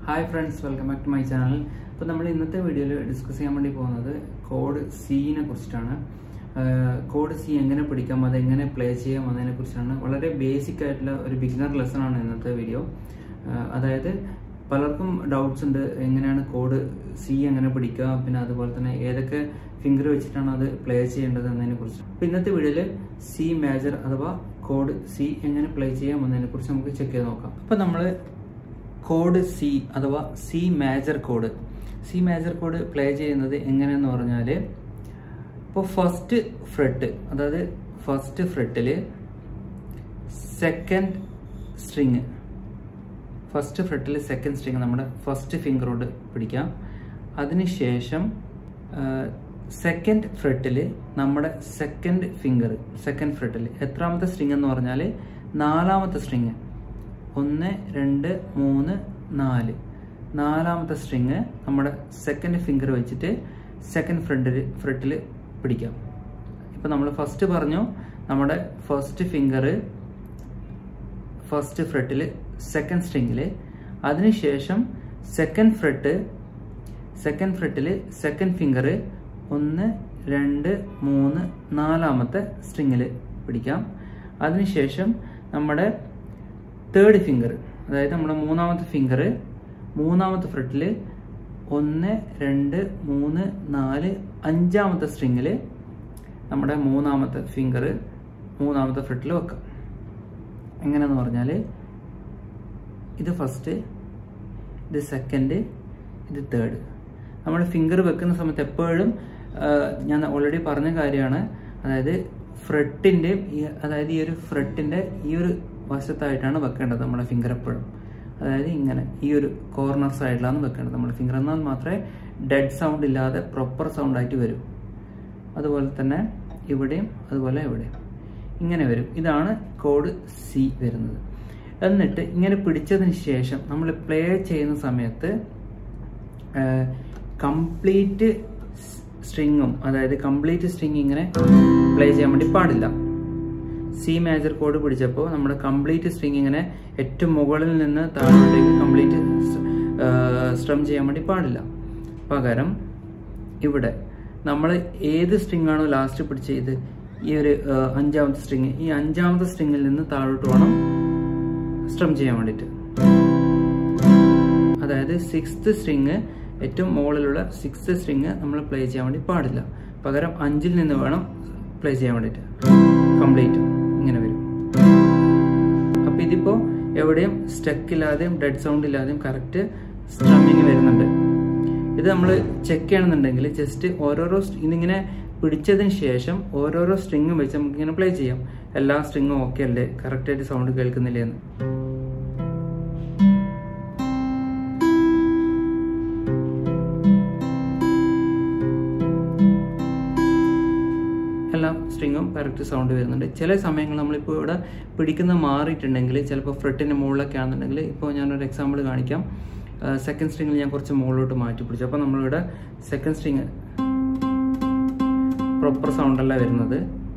hi friends welcome back to my channel അപ്പോൾ നമ്മൾ ഇന്നത്തെ വീഡിയോയിൽ ഡിസ്കസ് ചെയ്യാൻ വേണ്ടി പോകുന്നത് കോഡ് സീനെ കുറിച്ചിട്ടാണ് കോഡ് സി എങ്ങനെ പിടിക്കാം അത് എങ്ങനെ പ്ലേ ചെയ്യാം എന്നതിനെ കുറിച്ചാണ് വളരെ ബേസിക് ആയിട്ടുള്ള ഒരു ബിഗിനർ ലെസൺ ആണ് ഇന്നത്തെ വീഡിയോ അതായത് പലർക്കും ഡൗട്ട്സ് ഉണ്ട് എങ്ങനെയാണ് കോഡ് സി എങ്ങനെ പിടിക്കുക പിന്നെ അതുപോലെ തന്നെ ഏതൊക്കെ ഫിംഗർ വെച്ചിട്ടാണ് അത് പ്ലേ ചെയ്യേണ്ടത് എന്നതിനെ കുറിച്ച് അപ്പോൾ ഇന്നത്തെ വീഡിയോയിൽ സി മേജർ അഥവാ കോഡ് സി എങ്ങനെ പ്ലേ ചെയ്യാം എന്നതിനെ കുറിച്ച് നമുക്ക് ചെക്ക് ചെയ്ത് നോക്കാം അപ്പോൾ നമ്മൾ കോഡ് സി അഥവാ C major code C major code play ചെയ്യുന്നത് എങ്ങനെയെന്ന് പറഞ്ഞാൽ ഇപ്പോൾ ഫസ്റ്റ് ഫ്രെട്ട് അതായത് ഫസ്റ്റ് ഫ്രെട്ടിൽ സെക്കൻഡ് സ്ട്രിങ് ഫസ്റ്റ് ഫ്രെട്ടിൽ സെക്കൻഡ് സ്ട്രിങ് നമ്മുടെ ഫസ്റ്റ് ഫിംഗറോട് പിടിക്കാം അതിനുശേഷം സെക്കൻഡ് ഫ്രെട്ടിൽ നമ്മുടെ സെക്കൻഡ് ഫിംഗർ സെക്കൻഡ് ഫ്രെട്ടിൽ എത്രാമത്തെ സ്ട്രിങ് എന്ന് പറഞ്ഞാൽ നാലാമത്തെ സ്ട്രിങ് ഒന്ന് രണ്ട് മൂന്ന് നാല് നാലാമത്തെ സ്ട്രിങ് നമ്മുടെ സെക്കൻഡ് ഫിംഗർ വെച്ചിട്ട് സെക്കൻഡ് ഫ്രണ്ടിൽ ഫ്രെട്ടിൽ പിടിക്കാം ഇപ്പം നമ്മൾ ഫസ്റ്റ് പറഞ്ഞു നമ്മുടെ ഫസ്റ്റ് ഫിംഗർ ഫസ്റ്റ് ഫ്രെട്ടിൽ സെക്കൻഡ് സ്ട്രിങ്ങിൽ അതിനുശേഷം സെക്കൻഡ് ഫ്രെട്ട് സെക്കൻഡ് ഫ്രെട്ടിൽ സെക്കൻഡ് ഫിംഗർ ഒന്ന് രണ്ട് മൂന്ന് നാലാമത്തെ സ്ട്രിങ്ങിൽ പിടിക്കാം അതിനുശേഷം നമ്മുടെ തേർഡ് ഫിംഗർ അതായത് നമ്മുടെ മൂന്നാമത്തെ ഫിംഗർ മൂന്നാമത്തെ ഫ്രെട്ടിൽ ഒന്ന് രണ്ട് മൂന്ന് നാല് അഞ്ചാമത്തെ സ്ട്രിങ്ങിൽ നമ്മുടെ മൂന്നാമത്തെ ഫിംഗർ മൂന്നാമത്തെ ഫ്രെട്ടിൽ വെക്കാം എങ്ങനെയെന്ന് പറഞ്ഞാൽ ഇത് ഫസ്റ്റ് ഇത് സെക്കൻഡ് ഇത് തേർഡ് നമ്മൾ ഫിംഗർ വെക്കുന്ന സമയത്ത് എപ്പോഴും ഞാൻ ഓൾറെഡി പറഞ്ഞ കാര്യമാണ് അതായത് ഫ്രെട്ടിൻ്റെ അതായത് ഈ ഒരു ഫ്രെട്ടിൻ്റെ ഈ ഒരു വശത്തായിട്ടാണ് വെക്കേണ്ടത് നമ്മുടെ ഫിംഗർ എപ്പോഴും അതായത് ഇങ്ങനെ ഈ ഒരു കോർണർ സൈഡിലാണ് വെക്കേണ്ടത് നമ്മുടെ ഫിംഗർ എന്നാൽ മാത്രമേ ഡെഡ് സൗണ്ട് ഇല്ലാതെ പ്രോപ്പർ സൗണ്ട് ആയിട്ട് വരും അതുപോലെ തന്നെ ഇവിടെയും അതുപോലെ ഇവിടെയും ഇങ്ങനെ വരും ഇതാണ് കോഡ് സി വരുന്നത് എന്നിട്ട് ഇങ്ങനെ പിടിച്ചതിന് ശേഷം നമ്മൾ പ്ലേ ചെയ്യുന്ന സമയത്ത് കംപ്ലീറ്റ് സ്ട്രിങ്ങും അതായത് കംപ്ലീറ്റ് സ്ട്രിങ് ഇങ്ങനെ പ്ലേ ചെയ്യാൻ വേണ്ടി പാടില്ല സി മേജർ കോഡ് പിടിച്ചപ്പോൾ നമ്മുടെ കംപ്ലീറ്റ് സ്ട്രിങ് ഇങ്ങനെ ഏറ്റവും മുകളിൽ നിന്ന് താഴോട്ടേക്ക് കംപ്ലീറ്റ് സ്ട്രം ചെയ്യാൻ വേണ്ടി പാടില്ല പകരം ഇവിടെ നമ്മൾ ഏത് സ്ട്രിങ് ആണോ ലാസ്റ്റ് പിടിച്ചത് ഈ ഒരു അഞ്ചാമത്തെ സ്ട്രിങ് ഈ അഞ്ചാമത്തെ സ്ട്രിങ്ങിൽ നിന്ന് താഴോട്ട് വേണം സ്ട്രം ചെയ്യാൻ വേണ്ടിയിട്ട് അതായത് സിക്സ്ത് സ്ട്രിങ് ഏറ്റവും മുകളിലുള്ള സിക്സ്ത് സ്ട്രിങ് നമ്മൾ പ്ലേ ചെയ്യാൻ വേണ്ടി പാടില്ല പകരം അഞ്ചിൽ നിന്ന് വേണം പ്ലേ ചെയ്യാൻ വേണ്ടിയിട്ട് കംപ്ലീറ്റ് ഇങ്ങനെ വരും അപ്പൊ ഇതിപ്പോ എവിടെയും സ്റ്റക്ക് ഇല്ലാതെയും ഡെഡ് സൗണ്ട് ഇല്ലാതെയും കറക്റ്റ് സ്ട്രമ്മിങ് വരുന്നുണ്ട് ഇത് നമ്മൾ ചെക്ക് ചെയ്യണമെന്നുണ്ടെങ്കിൽ ജസ്റ്റ് ഓരോരോ ഇതിങ്ങനെ പിടിച്ചതിന് ശേഷം ഓരോരോ സ്ട്രിങ്ങും വെച്ച് നമുക്ക് ഇങ്ങനെ പ്ലേ ചെയ്യാം എല്ലാ സ്ട്രിങ്ങും ഓക്കെ അല്ലേ കറക്റ്റായിട്ട് സൗണ്ട് കേൾക്കുന്നില്ലേ എന്ന് എല്ലാ സ്ട്രിങ്ങും കറക്റ്റ് സൗണ്ട് വരുന്നുണ്ട് ചില സമയങ്ങൾ നമ്മളിപ്പോൾ ഇവിടെ പിടിക്കുന്ന മാറിയിട്ടുണ്ടെങ്കിൽ ചിലപ്പോൾ ഫ്രെട്ടിൻ്റെ മുകളിലൊക്കെ ആണെന്നുണ്ടെങ്കിൽ ഇപ്പോൾ ഞാനൊരു എക്സാമ്പിൾ കാണിക്കാം സെക്കൻഡ് സ്ട്രിങ്ങിൽ ഞാൻ കുറച്ച് മുകളിലോട്ട് മാറ്റി പിടിച്ചു അപ്പോൾ നമ്മളിവിടെ സെക്കൻഡ് സ്ട്രിങ് പ്രോപ്പർ സൗണ്ടല്ല വരുന്നത്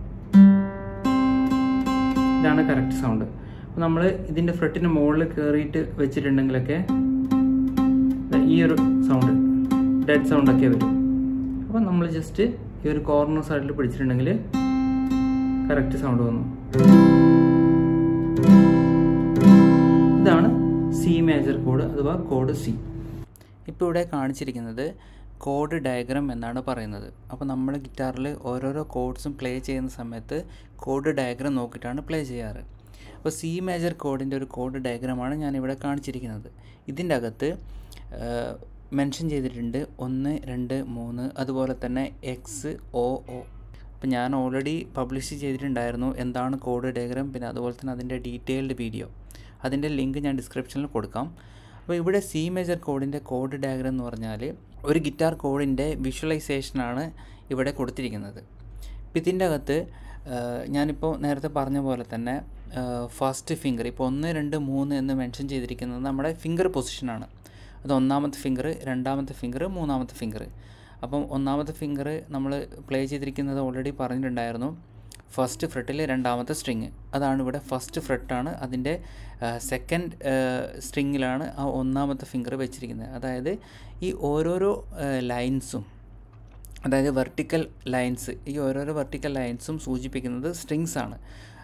ഇതാണ് കറക്റ്റ് സൗണ്ട് അപ്പോൾ നമ്മൾ ഇതിൻ്റെ ഫ്രെട്ടിൻ്റെ മുകളിൽ കയറിയിട്ട് വെച്ചിട്ടുണ്ടെങ്കിലൊക്കെ ഈ ഒരു സൗണ്ട് ഡെഡ് സൗണ്ടൊക്കെ വരും അപ്പോൾ നമ്മൾ ജസ്റ്റ് ഈ ഒരു കോർണർ സൈഡിൽ പിടിച്ചിട്ടുണ്ടെങ്കിൽ കറക്റ്റ് സൗണ്ട് വന്നു ഇതാണ് സി മേജർ കോഡ് അഥവാ കോഡ് സി ഇപ്പോൾ ഇവിടെ കാണിച്ചിരിക്കുന്നത് കോഡ് ഡയഗ്രാം എന്നാണ് പറയുന്നത് അപ്പോൾ നമ്മൾ ഗിറ്റാറിൽ ഓരോരോ കോഡ്സും പ്ലേ ചെയ്യുന്ന സമയത്ത് കോഡ് ഡയഗ്രാം നോക്കിയിട്ടാണ് പ്ലേ ചെയ്യാറ് അപ്പോൾ സി മേജർ കോഡിൻ്റെ ഒരു കോഡ് ഡയഗ്രാമാണ് ഞാനിവിടെ കാണിച്ചിരിക്കുന്നത് ഇതിൻ്റെ അകത്ത് മെൻഷൻ ചെയ്തിട്ടുണ്ട് ഒന്ന് രണ്ട് മൂന്ന് അതുപോലെ തന്നെ എക്സ് ഒ ഒ അപ്പം ഞാൻ ഓൾറെഡി പബ്ലിഷ് ചെയ്തിട്ടുണ്ടായിരുന്നു എന്താണ് കോഡ് ഡയഗ്രാം പിന്നെ അതുപോലെ തന്നെ അതിൻ്റെ ഡീറ്റെയിൽഡ് വീഡിയോ അതിൻ്റെ ലിങ്ക് ഞാൻ ഡിസ്ക്രിപ്ഷനിൽ കൊടുക്കാം അപ്പോൾ ഇവിടെ സി മേജർ കോഡിൻ്റെ കോഡ് ഡയഗ്രാം എന്ന് പറഞ്ഞാൽ ഒരു ഗിറ്റാർ കോഡിൻ്റെ വിഷ്വലൈസേഷനാണ് ഇവിടെ കൊടുത്തിരിക്കുന്നത് ഇപ്പം ഇതിൻ്റെ അകത്ത് ഞാനിപ്പോൾ നേരത്തെ പറഞ്ഞ പോലെ തന്നെ ഫസ്റ്റ് ഫിംഗർ ഇപ്പോൾ ഒന്ന് രണ്ട് മൂന്ന് എന്ന് മെൻഷൻ ചെയ്തിരിക്കുന്നത് നമ്മുടെ ഫിംഗർ പൊസിഷനാണ് അത് ഒന്നാമത്തെ ഫിംഗർ രണ്ടാമത്തെ ഫിംഗർ മൂന്നാമത്തെ ഫിംഗർ അപ്പം ഒന്നാമത്തെ ഫിംഗർ നമ്മൾ പ്ലേ ചെയ്തിരിക്കുന്നത് ഓൾറെഡി പറഞ്ഞിട്ടുണ്ടായിരുന്നു ഫസ്റ്റ് ഫ്രെട്ടിൽ രണ്ടാമത്തെ സ്ട്രിങ് അതാണ് ഇവിടെ ഫസ്റ്റ് ഫ്രെട്ടാണ് അതിൻ്റെ സെക്കൻഡ് സ്ട്രിങ്ങിലാണ് ആ ഒന്നാമത്തെ ഫിംഗർ വെച്ചിരിക്കുന്നത് അതായത് ഈ ഓരോരോ ലൈൻസും അതായത് വെർട്ടിക്കൽ ലൈൻസ് ഈ ഓരോരോ വെർട്ടിക്കൽ ലൈൻസും സൂചിപ്പിക്കുന്നത് സ്ട്രിങ്സ് ആണ്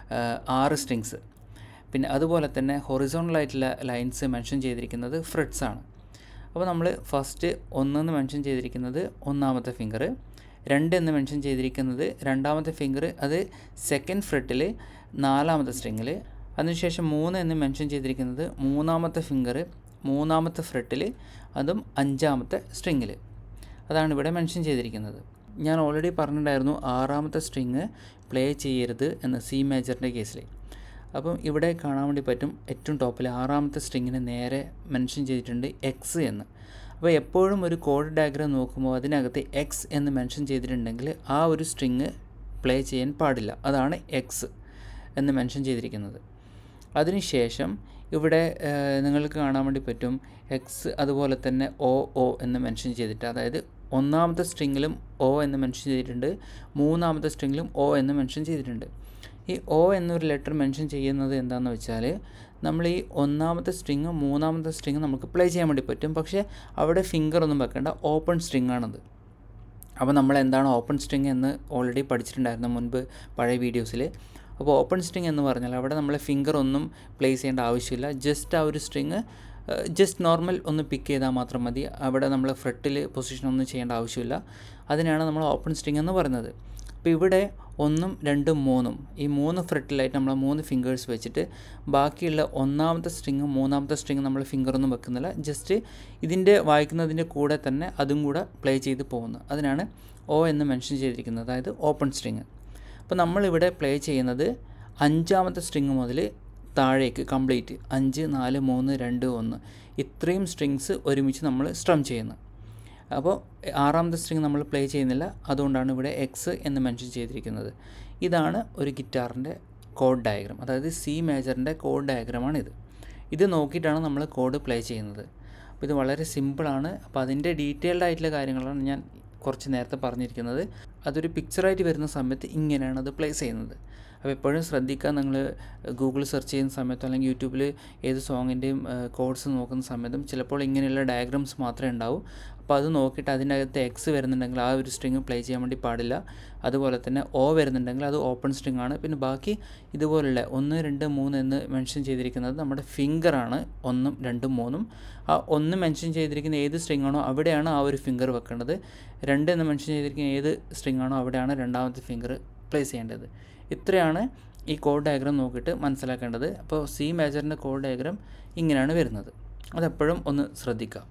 ആറ് സ്ട്രിങ്സ് പിന്നെ അതുപോലെ തന്നെ ഹൊറിസോണലായിട്ടുള്ള ലൈൻസ് മെൻഷൻ ചെയ്തിരിക്കുന്നത് ഫ്രെട്സ് ആണ് അപ്പോൾ നമ്മൾ ഫസ്റ്റ് ഒന്നെന്ന് മെൻഷൻ ചെയ്തിരിക്കുന്നത് ഒന്നാമത്തെ ഫിംഗർ രണ്ട് എന്ന് മെൻഷൻ ചെയ്തിരിക്കുന്നത് രണ്ടാമത്തെ ഫിംഗർ അത് സെക്കൻഡ് ഫ്രെട്ടിൽ നാലാമത്തെ സ്ട്രിങ്ങിൽ അതിനുശേഷം മൂന്ന് എന്ന് മെൻഷൻ ചെയ്തിരിക്കുന്നത് മൂന്നാമത്തെ ഫിംഗർ മൂന്നാമത്തെ ഫ്രെട്ടിൽ അതും അഞ്ചാമത്തെ സ്ട്രിങ്ങിൽ അതാണ് ഇവിടെ മെൻഷൻ ചെയ്തിരിക്കുന്നത് ഞാൻ ഓൾറെഡി പറഞ്ഞിട്ടുണ്ടായിരുന്നു ആറാമത്തെ സ്ട്രിങ് പ്ലേ ചെയ്യരുത് എന്ന് സി മേജറിൻ്റെ കേസിൽ അപ്പം ഇവിടെ കാണാൻ വേണ്ടി പറ്റും ഏറ്റവും ടോപ്പിൽ ആറാമത്തെ സ്ട്രിങ്ങിന് നേരെ മെൻഷൻ ചെയ്തിട്ടുണ്ട് എക്സ് എന്ന് അപ്പോൾ എപ്പോഴും ഒരു കോഡ് ഡയഗ്രാം നോക്കുമ്പോൾ അതിനകത്ത് എക്സ് എന്ന് മെൻഷൻ ചെയ്തിട്ടുണ്ടെങ്കിൽ ആ ഒരു സ്ട്രിങ് പ്ലേ ചെയ്യാൻ പാടില്ല അതാണ് എക്സ് എന്ന് മെൻഷൻ ചെയ്തിരിക്കുന്നത് അതിനുശേഷം ഇവിടെ നിങ്ങൾക്ക് കാണാൻ വേണ്ടി പറ്റും എക്സ് അതുപോലെ തന്നെ ഒ ഒ എന്ന് മെൻഷൻ ചെയ്തിട്ട് അതായത് ഒന്നാമത്തെ സ്ട്രിങ്ങിലും ഒ എന്ന് മെൻഷൻ ചെയ്തിട്ടുണ്ട് മൂന്നാമത്തെ സ്ട്രിങ്ങിലും ഒ എന്ന് മെൻഷൻ ചെയ്തിട്ടുണ്ട് ഈ ഒ എന്നൊരു ലെറ്റർ മെൻഷൻ ചെയ്യുന്നത് എന്താണെന്ന് വെച്ചാൽ നമ്മൾ ഈ ഒന്നാമത്തെ സ്ട്രിങ് മൂന്നാമത്തെ സ്ട്രിങ് നമുക്ക് പ്ലേ ചെയ്യാൻ വേണ്ടി പറ്റും പക്ഷേ അവിടെ ഫിംഗർ ഒന്നും വെക്കേണ്ട ഓപ്പൺ സ്ട്രിങ് ആണത് അപ്പോൾ നമ്മൾ എന്താണ് ഓപ്പൺ സ്ട്രിങ് എന്ന് ഓൾറെഡി പഠിച്ചിട്ടുണ്ടായിരുന്നു മുൻപ് പഴയ വീഡിയോസിൽ അപ്പോൾ ഓപ്പൺ സ്ട്രിങ് എന്ന് പറഞ്ഞാൽ അവിടെ നമ്മൾ ഫിംഗർ ഒന്നും പ്ലേസ് ചെയ്യേണ്ട ആവശ്യമില്ല ജസ്റ്റ് ആ ഒരു സ്ട്രിങ് ജസ്റ്റ് നോർമൽ ഒന്ന് പിക്ക് ചെയ്താൽ മാത്രം മതി അവിടെ നമ്മൾ ഫ്രെട്ടിൽ പൊസിഷൻ ഒന്നും ചെയ്യേണ്ട ആവശ്യമില്ല അതിനാണ് നമ്മൾ ഓപ്പൺ സ്ട്രിങ് എന്ന് പറയുന്നത് അപ്പോൾ ഇവിടെ ഒന്നും രണ്ടും മൂന്നും ഈ മൂന്ന് ഫ്രെട്ടിലായിട്ട് നമ്മൾ മൂന്ന് ഫിംഗേഴ്സ് വെച്ചിട്ട് ബാക്കിയുള്ള ഒന്നാമത്തെ സ്ട്രിങ്ങും മൂന്നാമത്തെ സ്ട്രിങ്ങും നമ്മൾ ഫിംഗറൊന്നും വെക്കുന്നില്ല ജസ്റ്റ് ഇതിൻ്റെ വായിക്കുന്നതിൻ്റെ കൂടെ തന്നെ അതും കൂടെ പ്ലേ ചെയ്ത് പോകുന്നു അതിനാണ് ഒ എന്ന് മെൻഷൻ ചെയ്തിരിക്കുന്നത് അതായത് ഓപ്പൺ സ്ട്രിങ് അപ്പോൾ നമ്മളിവിടെ പ്ലേ ചെയ്യുന്നത് അഞ്ചാമത്തെ സ്ട്രിങ് മുതൽ താഴേക്ക് കംപ്ലീറ്റ് അഞ്ച് നാല് മൂന്ന് രണ്ട് ഒന്ന് ഇത്രയും സ്ട്രിങ്സ് ഒരുമിച്ച് നമ്മൾ സ്ട്രം ചെയ്യുന്നു അപ്പോൾ ആറാമത്തെ സ്ട്രിങ് നമ്മൾ പ്ലേ ചെയ്യുന്നില്ല അതുകൊണ്ടാണ് ഇവിടെ എക്സ് എന്ന് മെൻഷൻ ചെയ്തിരിക്കുന്നത് ഇതാണ് ഒരു ഗിറ്റാറിൻ്റെ കോഡ് ഡയഗ്രാം അതായത് സി മേജറിൻ്റെ കോഡ് ഡയഗ്രാമാണിത് ഇത് നോക്കിയിട്ടാണ് നമ്മൾ കോഡ് പ്ലേ ചെയ്യുന്നത് അപ്പോൾ ഇത് വളരെ സിമ്പിളാണ് അപ്പോൾ അതിൻ്റെ ഡീറ്റെയിൽഡ് ആയിട്ടുള്ള കാര്യങ്ങളാണ് ഞാൻ കുറച്ച് നേരത്തെ പറഞ്ഞിരിക്കുന്നത് അതൊരു പിക്ചറായിട്ട് വരുന്ന സമയത്ത് ഇങ്ങനെയാണ് അത് പ്ലേസ് ചെയ്യുന്നത് അപ്പോൾ എപ്പോഴും ശ്രദ്ധിക്കുക നിങ്ങൾ ഗൂഗിൾ സെർച്ച് ചെയ്യുന്ന സമയത്തോ അല്ലെങ്കിൽ യൂട്യൂബിൽ ഏത് സോങ്ങിൻ്റെയും കോഡ്സ് നോക്കുന്ന സമയത്തും ചിലപ്പോൾ ഇങ്ങനെയുള്ള ഡയഗ്രാംസ് മാത്രമേ ഉണ്ടാവൂ അപ്പോൾ അത് നോക്കിയിട്ട് അതിനകത്ത് എക്സ് വരുന്നുണ്ടെങ്കിൽ ആ ഒരു സ്ട്രിങ് പ്ലേ ചെയ്യാൻ വേണ്ടി പാടില്ല അതുപോലെ തന്നെ ഒ വരുന്നുണ്ടെങ്കിൽ അത് ഓപ്പൺ സ്ട്രിങ് ആണ് പിന്നെ ബാക്കി ഇതുപോലുള്ള ഒന്ന് രണ്ട് മൂന്ന് എന്ന് മെൻഷൻ ചെയ്തിരിക്കുന്നത് നമ്മുടെ ഫിംഗറാണ് ഒന്നും രണ്ടും മൂന്നും ആ ഒന്ന് മെൻഷൻ ചെയ്തിരിക്കുന്ന ഏത് സ്ട്രിങ് ആണോ അവിടെയാണ് ആ ഒരു ഫിംഗർ വെക്കേണ്ടത് രണ്ട് എന്ന് മെൻഷൻ ചെയ്തിരിക്കുന്ന ഏത് സ്ട്രിങ് ആണോ അവിടെയാണ് രണ്ടാമത്തെ ഫിംഗർ പ്ലേസ് ചെയ്യേണ്ടത് ഇത്രയാണ് ഈ കോഡ് ഡയഗ്രാം നോക്കിയിട്ട് മനസ്സിലാക്കേണ്ടത് അപ്പോൾ സി മേജറിൻ്റെ കോഡ് ഡയഗ്രാം ഇങ്ങനെയാണ് വരുന്നത് അതെപ്പോഴും ഒന്ന് ശ്രദ്ധിക്കുക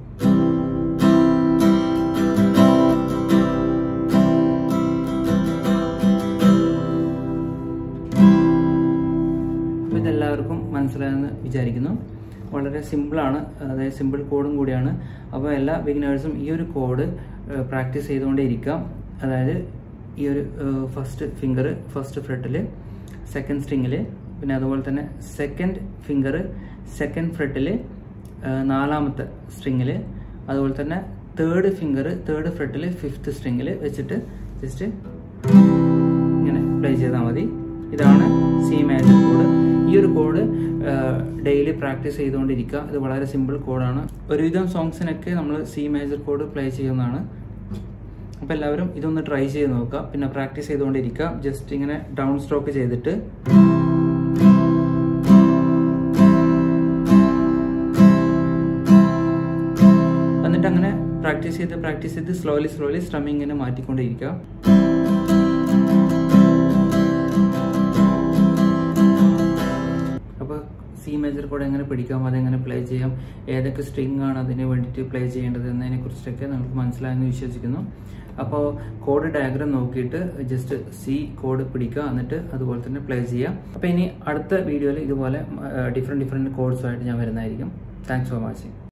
അപ്പോൾ ഇതെല്ലാവർക്കും മനസ്സിലായെന്ന് വിചാരിക്കുന്നു വളരെ സിമ്പിളാണ് അതായത് സിമ്പിൾ കോഡും കൂടിയാണ് അപ്പോൾ എല്ലാ ബിഗിനേഴ്സും ഈ ഒരു കോഡ് പ്രാക്ടീസ് ചെയ്തുകൊണ്ടേ ഇരിക്കാം അതായത് ഈ ഒരു ഫസ്റ്റ് ഫിംഗർ ഫസ്റ്റ് ഫ്രെട്ടിൽ സെക്കൻഡ് സ്ട്രിങ്ങിൽ പിന്നെ അതുപോലെ തന്നെ സെക്കൻഡ് ഫിംഗർ സെക്കൻഡ് ഫ്രെട്ടിൽ നാലാമത്തെ സ്ട്രിങ്ങിൽ അതുപോലെ തന്നെ തേർഡ് ഫിംഗർ തേർഡ് ഫ്രെട്ടിൽ ഫിഫ്ത്ത് സ്ട്രിങ്ങിൽ വെച്ചിട്ട് ജസ്റ്റ് ഇങ്ങനെ പ്ലേ ചെയ്താൽ മതി ഇതാണ് സി മേജർ കോഡ് ഈ ഒരു കോഡ് ഡെയിലി പ്രാക്ടീസ് ചെയ്തുകൊണ്ടിരിക്കുക ഇത് വളരെ സിമ്പിൾ കോഡാണ് ഒരുവിധം സോങ്സിനൊക്കെ നമ്മൾ സി മേജർ കോഡ് പ്ലേ ചെയ്യുന്നതാണ് അപ്പോൾ എല്ലാവരും ഇതൊന്ന് ട്രൈ ചെയ്ത് നോക്കുക പിന്നെ പ്രാക്ടീസ് ചെയ്തുകൊണ്ടിരിക്കുക ജസ്റ്റ് ഇങ്ങനെ ഡൗൺ സ്ട്രോക്ക് ചെയ്തിട്ട് എന്നിട്ട് അങ്ങനെ പ്രാക്ടീസ് ചെയ്ത് പ്രാക്ടീസ് ചെയ്ത് സ്ലോലി സ്ലോലി സ്ട്രമ്മിങ് ഇങ്ങനെ മാറ്റിക്കൊണ്ടിരിക്കുക അപ്പോൾ സി മേജർ കോഡ് എങ്ങനെ പിടിക്കാം അതെങ്ങനെ പ്ലേ ചെയ്യാം ഏതൊക്കെ സ്ട്രിങ് ആണ് അതിന് വേണ്ടിയിട്ട് പ്ലേ ചെയ്യേണ്ടത് എന്നതിനെ കുറിച്ചൊക്കെ നമുക്ക് മനസ്സിലായെന്ന് വിശ്വസിക്കുന്നു അപ്പോൾ കോഡ് ഡയഗ്രാം നോക്കിയിട്ട് ജസ്റ്റ് സി കോഡ് പിടിക്കുക എന്നിട്ട് അതുപോലെ തന്നെ പ്ലേ ചെയ്യുക അപ്പോൾ ഇനി അടുത്ത വീഡിയോയിൽ ഇതുപോലെ ഡിഫറെൻറ്റ് ഡിഫറെൻറ്റ് കോഡ്സുമായിട്ട് ഞാൻ വരുന്നതായിരിക്കും താങ്ക്സ് ഫോർ വാച്ചിങ്